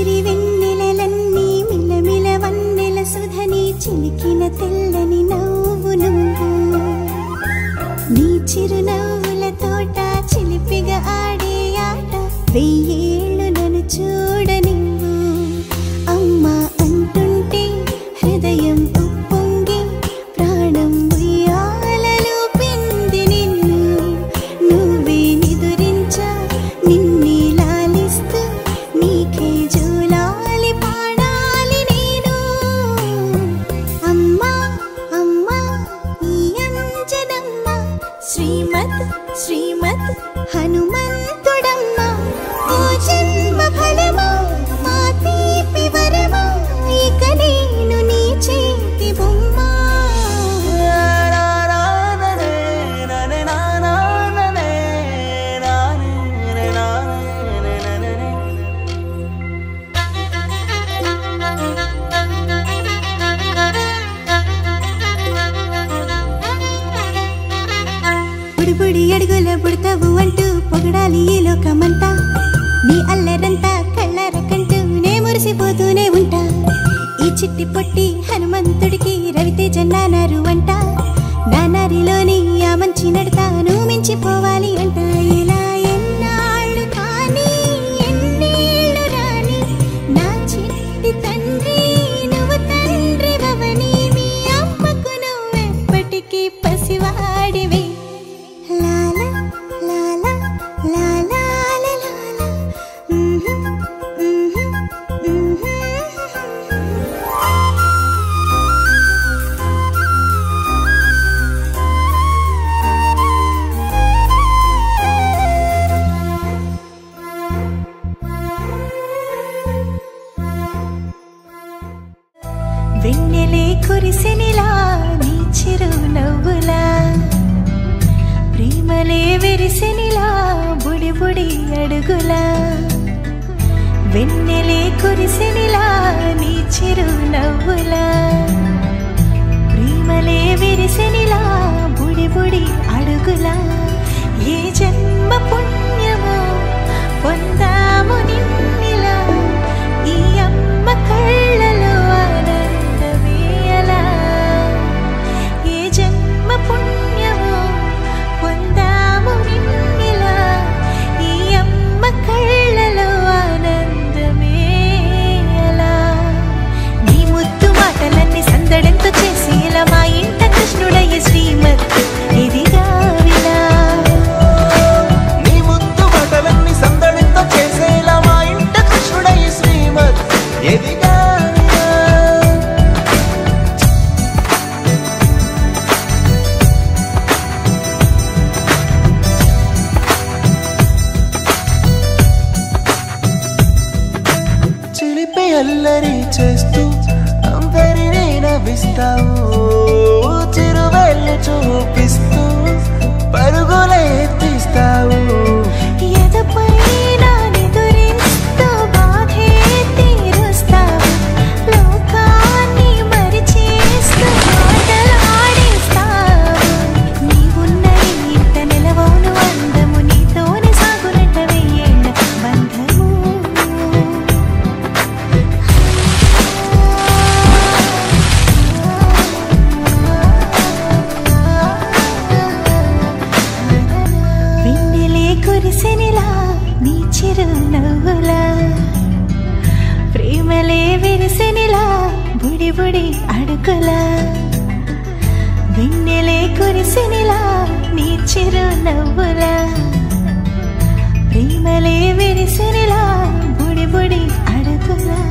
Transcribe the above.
సిరి వెన్నెలలన్నీ మిలమిల వన్నెల సుధని చిలికిన తెల్లని నవ్వు నువ్వు నీ చిరునవ్వుల తోట చిలిపిగా ఆడే ఆట వెయ్యేళ్ళు నన్ను చూడనివ్వు అమ్మా అంటుంటే హృదయం ఉప్పొంగి ప్రాణం ఉయ్యాలలో పిండి నిన్ను నువ్వే నిదురించా నిన్నే లాలిస్తూ నీకే జూలాలి పాడాలి నేను అమ్మా అమ్మా ఈ అంజనమ్మ శ్రీమత్ శ్రీమత్ హనుమంతుడమ్మ ఓ జన్మ ఫలమా మా తీపి వరమా ఇక నేను నీ చేతి బొమ్మ బుడి బుడి అడుగుల బుడతావు అంటూ పొగడాలి ఈ లోకమంతా నీ అల్లరంతా కళ్ళారకంటూ నే మురిసిపోతూనే ఉంటా ఈ చిట్టి పొట్టి హనుమంతుడికి రవితేజ నానారు అంట నానారిలోని ఆ మంచి నడతాను మించిపోవాలి అంట ఇలా ఎన్నాళ్ళు కానీ ఎన్నేళ్ళు రాని నా చిట్టి తండ్రి నువ్వు తండ్రి వవని మీ అమ్మకు నువ్వెప్పటికీ పసివాడివి లాలా లాలా లాలా లాలా మ్హూ, మ్హూ, మ్హూ. వెన్నెలే కురిసినిలా నీ చిరు నవ్వులా ప్రేమలే విరిసినిలా బుడి బుడి అడుగులా వెన్నెలే కురిసినిలా నీ చిరు నవ్వులా ప్రేమలే విరిసినిలా బుడి బుడి అడుగులా ఏ జన్మ పుణ్యమో పొందాము నిన్నిలా ఈ అమ్మ కళ్ళలో ఆనందమే అలా ఏ జన్మ పుణ్యమో పొందాము నిన్నిలా ఈ అమ్మ కళ్ళలో ఆనందమే అలా నీ ముద్దు మాటలన్నీ సందడంతో చేసి ఇలా మా ఇంట కృష్ణుడయ్య శ్రీమత్ ఇదిగా విలా నీ ముద్దు బటలన్నీ సందడితో చేసేలా మా ఇంట కృష్ణుడయ్య శ్రీమద్ ఎదిగా చిలిపి అల్లరి చేస్తూ అందరినీ నవ్విస్తావు చిరువెళ్ళు చూపిస్తూ పరుగులే ఎత్తిస్తావు ఎదపైన నిదురిస్తూ బాధే తీరుస్తావు లోకాన్ని మరిచేస్తూ ఆటలాడిస్తావు నీవున్న ఇంత నిలవను అందము నీతోనే సాగునట వెయ్యేళ్ళ బంధము వెన్నెలే కురిసెనిలా నీ చిరు నవ్వులా ప్రేమలే విరిసెనిలా బుడి బుడి అడుగులా వెన్నెలే కురిసెనిలా నీ చిరు నవ్వులా ప్రేమలే విరిసెనిలా బుడి బుడి అడుగులా